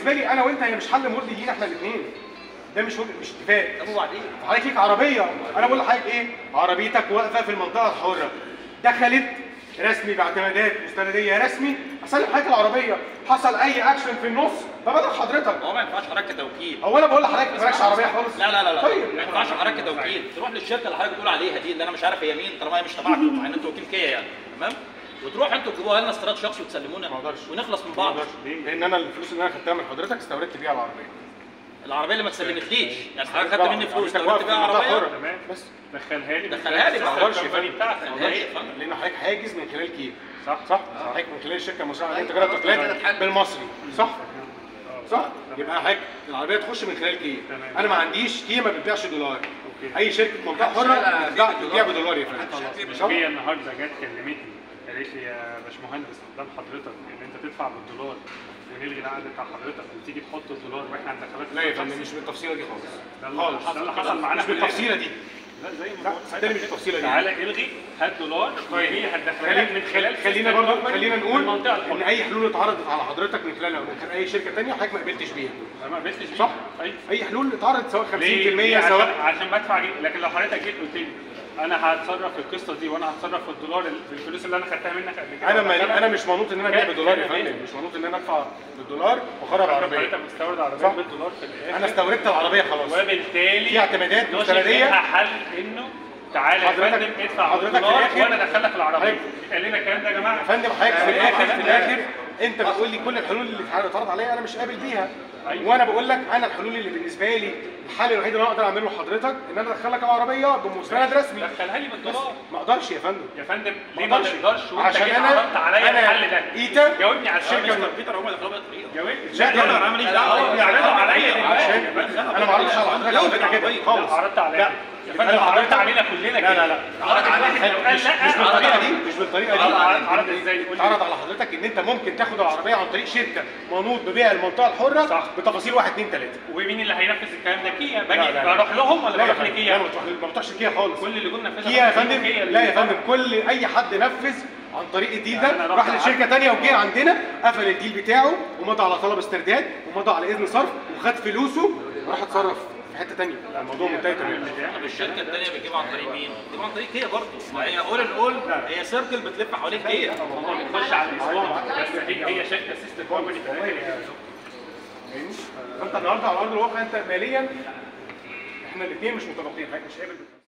بالنسبه لي انا وانت هي مش حل مرضي لينا احنا الاثنين ده مش مش اتفاق طب وبعدين حضرتك ليك عربيه انا بقول لحضرتك ايه عربيتك واقفه في المنطقه الحره دخلت رسمي باعتمادات مستنديه رسمي اسلم حضرتك العربيه حصل اي اكشن في النص فبلغ حضرتك هو ما ينفعش حضرتك كتوكيل هو انا بقول لحضرتك مالكش عربيه خالص لا لا لا لا طيب ما ينفعش حضرتك كتوكيل تروح للشركه اللي حضرتك بتقول عليها دي اللي انا مش عارف هي مين طالما هي مش تبعكم مع ان انتوا وكيل كيا يعني تمام وتروح انتوا تجيبوها لنا استيراد شخصي وتسلمونا ما اقدرش. ونخلص من ما بعض اقدرش لان انا الفلوس اللي انا خدتها من حضرتك استوردت بيها العربيه العربيه اللي ما تسلمتليش يعني حضرتك خدت مني فلوس عربيتك استوردت واقفة بيها في المنطقة عربيه الحرة. تمام بس دخلها لي دخلها لي من ما خلال اقدرش الكمباني يا بتاعتك دخلها لي يا فندم. لان حضرتك حاجز من خلال كيل صح صح؟ حضرتك من خلال الشركه المصريه اللي انت جربت تقليد بالمصري صح؟ صح؟ يبقى حضرتك العربيه تخش من خلال كيل تمام. انا ما عنديش كيل ما بتبيعش دولار أوكي. اي شركه منطقه حره بتبيع بتبيع بدولار يا فندم مش صح؟ هي النهارده جت كلمتني قالت لي يا باشمهندس قدام حضرتك ان انت تدفع بالدولار ونلغي العقد بتاع حضرتك وتيجي تحط الدولار واحنا هندخلك لا يا فندم مش بالتفصيله دي خالص ده اللي خالص حصل- ده اللي حصل معانا مش في الآخر. بالتفصيله دي لا زي ما لا بقول صدقني مش بالتفصيله دي تعالى الغي هات دولار وهي هتدخلها لك من خلال خلينا سيستم برضه كومباني خلينا في نقول المنطقه ان الحره اي حلول اتعرضت على حضرتك من خلالها ومن خلال اي شركه ثانيه حضرتك ما قبلتش بيها أنا ما قبلتش بيه. صح؟ أيوة. اي حلول اتعرضت سواء 50% ليه؟ عشان, سواء عشان بدفع جي- لكن لو حضرتك جيت قلت لي انا هتصرف في القصه دي وانا هتصرف في الدولار بالفلوس اللي انا خدتها منك قبل كده انا ما وأدخلها. انا مش منوط ان انا ابيع كان- بالدولار يا كان فندم إيه؟ مش منوط ان انا ادفع بالدولار واخرب حضرتك عربيه مستورد عربيه صح. بالدولار في الاخر انا استوردت العربيه خلاص وبالتالي في اعتمادات نشوف مستندية. لها حل انه تعالى يا حضرتك- فندم ادفع حضرتك في بالدولار الآخر- وانا ادخلك العربيه حضرتك- قال لنا الكلام ده يا جماعه يا فندم حضرتك في أيوة، الاخر في أيوة. الاخر انت بتقول لي كل الحلول اللي اتعرضت عليا انا مش قابل بيها أيوة. وانا بقول لك انا الحلول اللي بالنسبه لي الحل الوحيد اللي انا اقدر اعمله لحضرتك ان انا ادخلك العربيه بمستند رسمي دخلها لي بالدولار ما اقدرش يا فندم يا فندم ما ليه ما أقدرش. تقدرش وانت عشان جيت أنا- عرضت عليا أنا الحل ده إيتا جاوبني على شركة الشركه من- بيتر هم اللي خلوها بطريقه جاوبني لا، لا أنا لا ماليش لا دعوة. هو بيعرضوا عليا عشان دلوقتي. انا ما عرضتش على حضرتك على فكره كده خالص عرضت عليا لا يا فندم عرضت علينا كلنا لا لا كده لا عرضت علينا قال مش لا مش بالطريقه دي مش بالطريقه دي عرض- عرض ازاي؟ قول لي. اتعرض على حضرتك ان انت ممكن تاخد العربيه عن طريق شركه منوط ببيع المنطقه الحره صح. بتفاصيل 1 2 3 ومين اللي هينفذ الكلام ده كيا لا، باجي لا، لا. بروح لهم ولا لا يا بروح فندم لا لكيا ما بتروح ما بتروحش كيا خالص كل اللي قلنا نفذها كيا يا بروح فندم لكيا. لا يا فندم كل اي حد نفذ عن طريق الديل أنا ده رحت راح قعدت- لشركه ثانيه وجه عندنا قفل الديل بتاعه ومضى على طلب استرداد ومضى على اذن صرف وخد فلوسه وراح اتصرف في حته ثانيه الموضوع منتهي تماما طب الشركه الثانيه بتجيب عن طريق مين؟ بتجيب عن طريق كيا برضه ما هي اول الاول هي سيركل بتلف حوالين كيا هم بتخش على الاسبوع بس هي هي شركه سيستم كومباني في الاخر يعني. فانت النهارده على ارض الواقع انت ماليا احنا الاثنين مش مترابطين حضرتك مش قابل